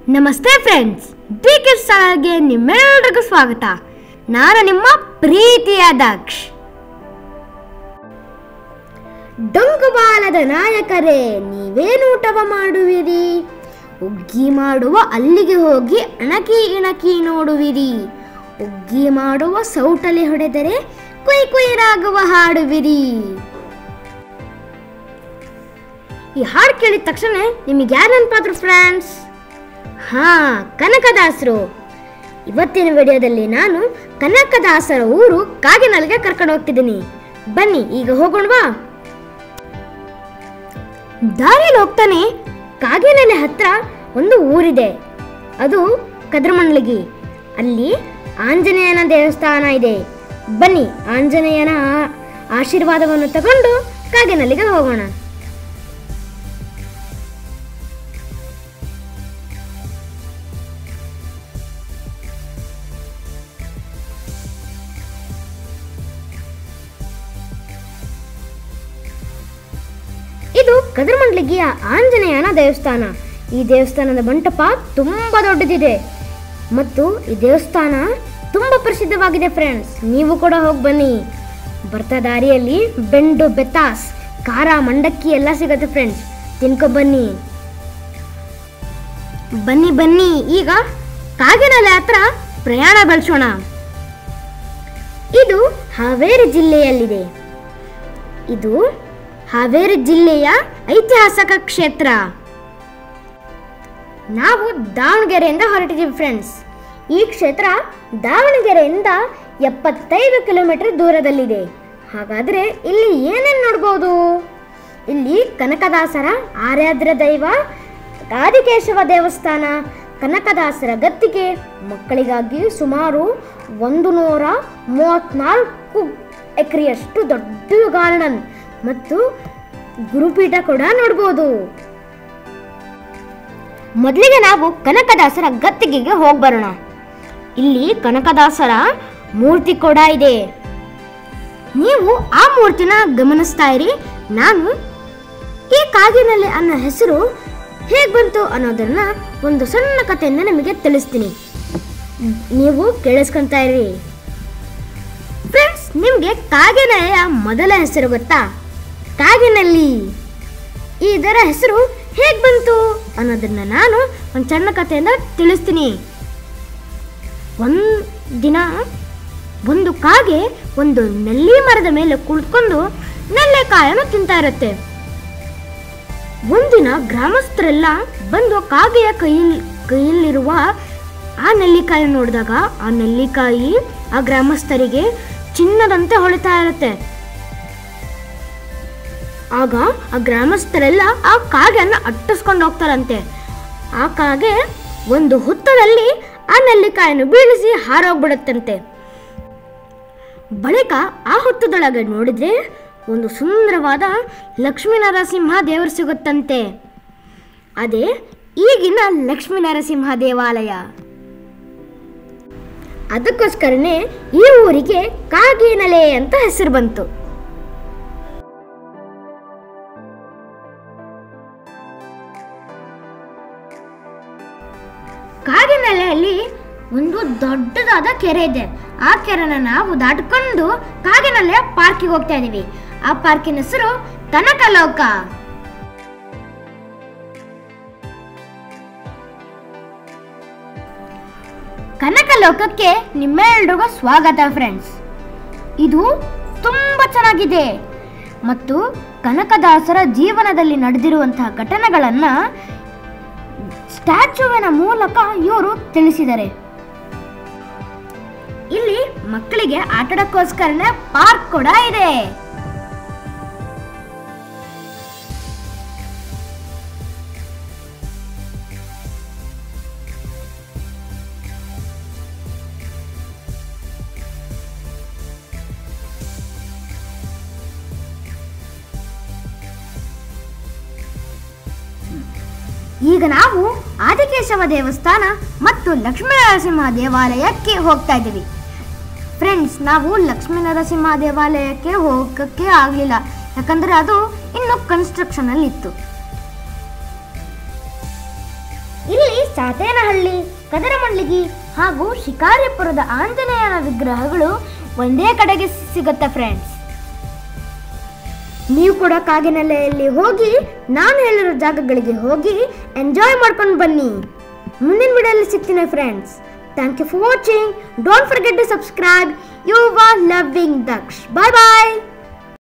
ನಮಸ್ತೆ friends D kids ಚಾನಲ್ಗೆ ನಿಮ್ಮೆಲ್ಲರಿಗೂ ಸ್ವಾಗತ ನಾನು ನಿಮ್ಮ ಪ್ರೀತಿಯ ದಕ್ಷ್ ಡೊಂಕುಬಾಲದ ನಾಯಕರೇ ನೀವೇನು ಊಟವ ಮಾಡುವಿರಿ ಉಗ್ಗಿ ಮಾಡುವ ಅಲ್ಲಿಗೆ ಹೋಗಿ ಅಣಕಿ ಇಣಕಿ ನೋಡುವಿರಿ ಉಗ್ಗಿ ಮಾಡುವ ಸೌಟಲೆ ಹೊಡೆದರೆ ಕುಯ್ ಕುಯ್ ರಾಗುವ ಹಾಡುವಿರಿ ಈ ಹಾಡು ಕೇಳಿದ ತಕ್ಷಣ ನಿಮಗೆ ಯಾರು ನೆನಪಾದ್ರು ಫ್ರೆಂಡ್ಸ್ ಹಾ ಕನಕದಾಸರು ಇವತ್ತಿನ ವಿಡಿಯೋದಲ್ಲಿ ನಾನು ಕನಕದಾಸರ ಊರು ಕಾಗಿನಲ್ಗೆ ಕರ್ಕೊಂಡು ಹೋಗ್ತಿದ್ದೀನಿ ಬನ್ನಿ ಈಗ ಹೋಗೋಣವಾ ದಾರಿಯಲ್ಲಿ ಹೋಗ್ತಾನೆ ಕಾಗಿನೆಲೆ ಹತ್ರ ಒಂದು ಊರಿದೆ ಅದು ಕದ್ರಮಂಡ್ಲಗಿ ಅಲ್ಲಿ ಆಂಜನೇಯನ ದೇವಸ್ಥಾನ ಇದೆ ಬನ್ನಿ ಆಂಜನೇಯನ ಆ- ಆಶೀರ್ವಾದವನ್ನು ತಗೊಂಡು ಕಾಗಿನಲ್ಲಿಗೆ ಹೋಗೋಣ ಇದು ಕದರಮಂಡ್ಲಿಗಿಯ ಆಂಜನೇಯನ ದೇವಸ್ಥಾನ ಈ ದೇವಸ್ಥಾನದ ಮಂಟಪ ತುಂಬಾ ದೊಡ್ಡದಿದೆ ಮತ್ತು ಈ ದೇವಸ್ಥಾನ ತುಂಬಾ ಪ್ರಸಿದ್ಧವಾಗಿದೆ ಫ್ರೆಂಡ್ಸ್ ನೀವು ಕೂಡ ಹೋಗಿ ಬನ್ನಿ ಬರ್ತಾ ದಾರಿಯಲ್ಲಿ ಬೆಂಡು ಬೆತ್ತಾಸ್ ಖಾರ ಮಂಡಕ್ಕಿ ಎಲ್ಲ ಸಿಗುತ್ತೆ ಫ್ರೆಂಡ್ಸ್ ತಿನ್ಕೊ ಬನ್ನಿ ಬನ್ನಿ ಬನ್ನಿ ಈಗ ಕಾಗಿನೆಲೆ ಹತ್ರ ಪ್ರಯಾಣ ಬೆಳೆಸೋಣ ಇದು ಹಾವೇರಿ ಜಿಲ್ಲೆಯಲ್ಲಿದೆ ಇದು ಹಾವೇರಿ ಜಿಲ್ಲೆಯ ಐತಿಹಾಸಿಕ ಕ್ಷೇತ್ರ ನಾವು ದಾವಣಗೆರೆಯಿಂದ ಹೊರಟಿದ್ದೀವಿ ಫ್ರೆಂಡ್ಸ್ ಈ ಕ್ಷೇತ್ರ ದಾವಣಗೆರೆಯಿಂದ ಎಪ್ಪತ್ತೈದು ಕಿಲೋಮೀಟರ್ ದೂರದಲ್ಲಿದೆ ಹಾಗಾದರೆ ಇಲ್ಲಿ ಏನೇನು ನೋಡ್ಬೋದು ಇಲ್ಲಿ ಕನಕದಾಸರ ಆರಾಧ್ರ ದೈವ ಆದಿಕೇಶವ ದೇವಸ್ಥಾನ ಕನಕದಾಸರ ಗದ್ದಿಗೆ ಮಕ್ಕಳಿಗಾಗಿ ಸುಮಾರು ಒಂದು ನೂರ ಮೂವತ್ತ್ನಾಲ್ಕು ಎಕರೆಯಷ್ಟು ದೊಡ್ಡ ಗಾರ್ಡನ್ ಮತ್ತು ಗುರುಪೀಠ ಕೂಡ ನೋಡ್ಬೋದು ಮೊದಲಿಗೆ ನಾವು ಕನಕದಾಸರ ಗದ್ದಿಗೆಗೆ ಹೋಗಿ ಬರೋಣ ಇಲ್ಲಿ ಕನಕದಾಸರ ಮೂರ್ತಿ ಕೂಡ ಇದೆ ನೀವು ಆ ಮೂರ್ತಿನ ಗಮನಿಸ್ತಾ ಇರಿ ನಾನು ಈ ಕಾಗಿನಲ್ಲಿ ಅನ್ನೋ ಹೆಸರು ಹೇಗೆ ಬಂತು ಅನ್ನೋದನ್ನ ಒಂದು ಸಣ್ಣ ಕಥೆಯಿಂದ ನಿಮಗೆ ತಿಳಿಸ್ತೀನಿ ನೀವು ಕೇಳಿಸ್ಕೊಂತಾ ಇರಿ ಫ್ರೆಂಡ್ಸ್ ನಿಮಗೆ ಕಾಗಿನೆಲೆಯ ಮೊದಲ ಹೆಸರು ಗೊತ್ತಾ ಕಾಗಿನಲ್ಲಿ ಇದರ ಹೆಸರು ಹೇಗೆ ಬಂತು ಅನ್ನೋದನ್ನ ನಾನು ಒಂದು ಸಣ್ಣ ಕಥೆಯಿಂದ ತಿಳಿಸ್ತೀನಿ ಒಂದು ದಿನ ಒಂದು ಕಾಗೆ ಒಂದು ನೆಲ್ಲಿ ಮರದ ಮೇಲೆ ಕುಳಿತುಕೊಂಡು ನೆಲ್ಲೆಕಾಯನ್ನು ತಿಂತಾ ಇರುತ್ತೆ ಒಂದಿನ ಗ್ರಾಮಸ್ಥರೆಲ್ಲ ಬಂದು ಕಾಗೆಯ ಕೈಯಲ್ಲಿ ಕೈಯಲ್ಲಿರುವ ಆ ನೆಲ್ಲಿಕಾಯಿ ನೋಡಿದಾಗ ಆ ನೆಲ್ಲಿಕಾಯಿ ಆ ಗ್ರಾಮಸ್ಥರಿಗೆ ಚಿನ್ನದಂತೆ ಹೊಳಿತಾ ಇರುತ್ತೆ ಆಗ ಆ ಗ್ರಾಮಸ್ಥರೆಲ್ಲ ಆ ಕಾಗೆಯನ್ನು ಅಟ್ಟಿಸ್ಕೊಂಡು ಹೋಗ್ತಾರಂತೆ ಆ ಕಾಗೆ ಒಂದು ಹುತ್ತದಲ್ಲಿ ಆ ನೆಲ್ಲಿಕಾಯನ್ನು ಬೀಳಿಸಿ ಹಾರೋಗ್ಬಿಡುತ್ತಂತೆ ಬಳಿಕ ಆ ಹುತ್ತದೊಳಗೆ ನೋಡಿದ್ರೆ ಒಂದು ಸುಂದರವಾದ ಲಕ್ಷ್ಮೀ ನರಸಿಂಹ ದೇವರು ಸಿಗುತ್ತಂತೆ ಅದೇ ಈಗಿನ ಲಕ್ಷ್ಮೀ ನರಸಿಂಹ ದೇವಾಲಯ ಅದಕ್ಕೋಸ್ಕರನೇ ಈ ಊರಿಗೆ ಕಾಗಿನೆಲೆ ಅಂತ ಹೆಸರು ಬಂತು ಕಾಗಿನೆಲೆಯಲ್ಲಿ ಒಂದು ದೊಡ್ಡದಾದ ಕೆರೆ ಇದೆ ಆ ಕೆರೆನ ನಾವು ದಾಟಿಕೊಂಡು ಕಾಗಿನೆಲೆಯ ಪಾರ್ಕಿಗೆ ಹೋಗ್ತಾ ಇದೀವಿ ಆ ಪಾರ್ಕಿನ ಹೆಸರು ಕನಕಲೋಕ ಕನಕಲೋಕಕ್ಕೆ ನಿಮ್ಮೆಲ್ರಿಗೂ ಸ್ವಾಗತ ಫ್ರೆಂಡ್ಸ್ ಇದು ತುಂಬಾ ಚೆನ್ನಾಗಿದೆ ಮತ್ತು ಕನಕದಾಸರ ಜೀವನದಲ್ಲಿ ನಡೆದಿರುವಂತಹ ಘಟನೆಗಳನ್ನ ಸ್ಟ್ಯಾಚುವಿನ ಮೂಲಕ ಇವರು ತಿಳಿಸಿದ್ದಾರೆ ಇಲ್ಲಿ ಮಕ್ಕಳಿಗೆ ಆಟಾಡಕ್ಕೋಸ್ಕರನೇ ಪಾರ್ಕ್ ಕೂಡ ಇದೆ ಈಗ ನಾವು ಆದಿಕೇಶವ ದೇವಸ್ಥಾನ ಮತ್ತು ಲಕ್ಷ್ಮೀ ನರಸಿಂಹ ದೇವಾಲಯಕ್ಕೆ ಹೋಗ್ತಾ ಇದ್ದೀವಿ ಫ್ರೆಂಡ್ಸ್ ನಾವು ಲಕ್ಷ್ಮೀ ನರಸಿಂಹ ದೇವಾಲಯಕ್ಕೆ ಹೋಗಕ್ಕೆ ಆಗಲಿಲ್ಲ ಯಾಕಂದ್ರೆ ಅದು ಇನ್ನು ಕನ್ಸ್ಟ್ರಕ್ಷನ್ ಅಲ್ಲಿ ಇತ್ತು ಇಲ್ಲಿ ಸಾತೇನಹಳ್ಳಿ ಕದರಮಂಡ್ಲಿಗಿ ಹಾಗೂ ಶಿಕಾರಿಪುರದ ಆಂಜನೇಯನ ವಿಗ್ರಹಗಳು ಒಂದೇ ಕಡೆಗೆ ಸಿಗುತ್ತೆ ಫ್ರೆಂಡ್ಸ್ ನೀವು ಕೂಡ ಕಾಗಿನೆಲೆಯಲ್ಲಿ ಹೋಗಿ ನಾನು ಹೇಳಿರೋ ಜಾಗಗಳಿಗೆ ಹೋಗಿ ಎಂಜಾಯ್ ಮಾಡ್ಕೊಂಡು ಬನ್ನಿ ಮುಂದಿನ ವಿಡಿಯೋಲಿ ಸಿಗ್ತೀನಿ friends thank you for watching don't forget to subscribe you are loving Daksh bye bye